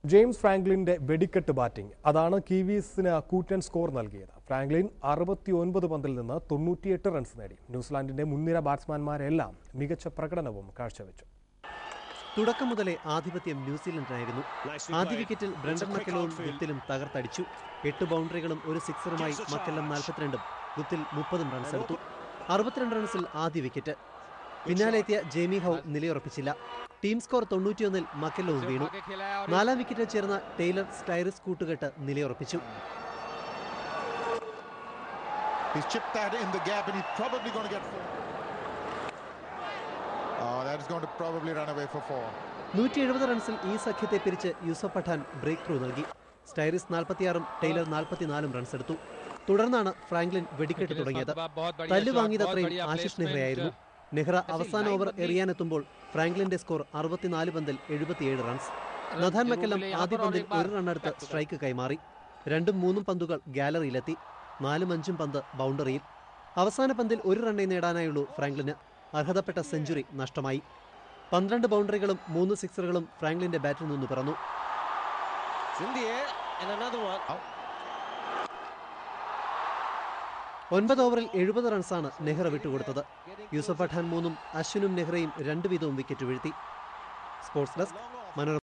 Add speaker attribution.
Speaker 1: James ഫ്രാങ്ക്ലിന്റെ വെടിക്കെട്ട് batting അതാണ് കീവീസിന് കൂറ്റൻ സ്കോർ നൽകിയത് ഫ്രാങ്ക്ലിൻ അറുപത്തി ഒൻപത് പന്തിൽ നിന്ന് തൊണ്ണൂറ്റിയെട്ട് റൺസ് നേടി ന്യൂസിലാൻഡിന്റെ മുൻനിര ബാറ്റ്സ്മാൻമാരെല്ലാം മികച്ച പ്രകടനവും കാഴ്ചവെച്ചു
Speaker 2: തുടക്കം മുതലേ ആധിപത്യം ന്യൂസിലൻഡിനായിരുന്നു ആദ്യ വിക്കറ്റിൽ ബ്രണ്ടൻ മക്കലവും ഗുത്തിലും തകർത്തടിച്ചു എട്ട് ബൗണ്ടറികളും ഒരു സിക്സറുമായി മക്കല്ലം നാൽപ്പത്തിരണ്ടും ഗുത്തിൽ മുപ്പതും റൺസ് എടുത്തു അറുപത്തിരണ്ട് റൺസിൽ ആദ്യ വിക്കറ്റ് പിന്നാലെ എത്തിയ ജേമി ഹൌ നിലയുറപ്പിച്ചില്ല ടീം സ്കോർ തൊണ്ണൂറ്റിയൊന്നിൽ മക്കല്ലവും വീണു നാലാം വിക്കറ്റിൽ ചേർന്ന ടൈലർ സ്റ്റൈറിസ് കൂട്ടുകെട്ട് നിലയുറപ്പിച്ചു
Speaker 3: He's chipped that in the gap and he's probably going to get four. Oh, that is going to probably run away for four.
Speaker 2: നൂറ്റി എഴുപത് റൺസിൽ ഈ സഖ്യത്തെ പിരിച്ച് യൂസഫ് പഠാൻ ബ്രേക്ക് ത്രൂ നൽകി സ്റ്റൈറിസ് നാൽപ്പത്തിയാറും ടൈലർ നാൽപ്പത്തിനാലും റൺസ് എടുത്തു തുടർന്നാണ് ഫ്രാങ്ക്ലിൻ വെടിക്കെട്ട് തുടങ്ങിയത് തല്ല് വാങ്ങിയതത്രയും ആശിഷ് നെഹ്റയായിരുന്നു നെഹ്റ അവസാന ഓവർ എറിയാനെത്തുമ്പോൾ ഫ്രാങ്ക്ലിന്റെ സ്കോർ അറുപത്തിനാല് പന്തിൽ എഴുപത്തിയേഴ് റൺസ് നഥാൻ മക്കെല്ലാം ആദ്യ പന്തിൽ ഒരു റണ്ണെടുത്ത് സ്ട്രൈക്ക് കൈമാറി രണ്ടും മൂന്നും പന്തുകൾ ഗാലറിയിലെത്തി നാലും അഞ്ചും പന്ത് ബൗണ്ടറിയിൽ അവസാന പന്തിൽ ഒരു റണ്ണേ നേടാനായുള്ളൂ ഫ്രാങ്ക്ലിന് അർഹതപ്പെട്ട സെഞ്ചുറി നഷ്ടമായി പന്ത്രണ്ട് ബൗണ്ടറികളും മൂന്ന് സിക്സറുകളും ഫ്രാങ്ക്ലിന്റെ ബാറ്റിൽ നിന്ന് പിറന്നു ഒൻപത് ഓവറിൽ എഴുപത് റൺസാണ് നെഹ്റ വിട്ടുകൊടുത്തത് യൂസഫ് പഠാൻ മൂന്നും അശ്വിനും നെഹ്റയും രണ്ട് വീതവും വിക്കറ്റ് വീഴ്ത്തി സ്പോർട്സ് ഡെസ്ക് മനോരമ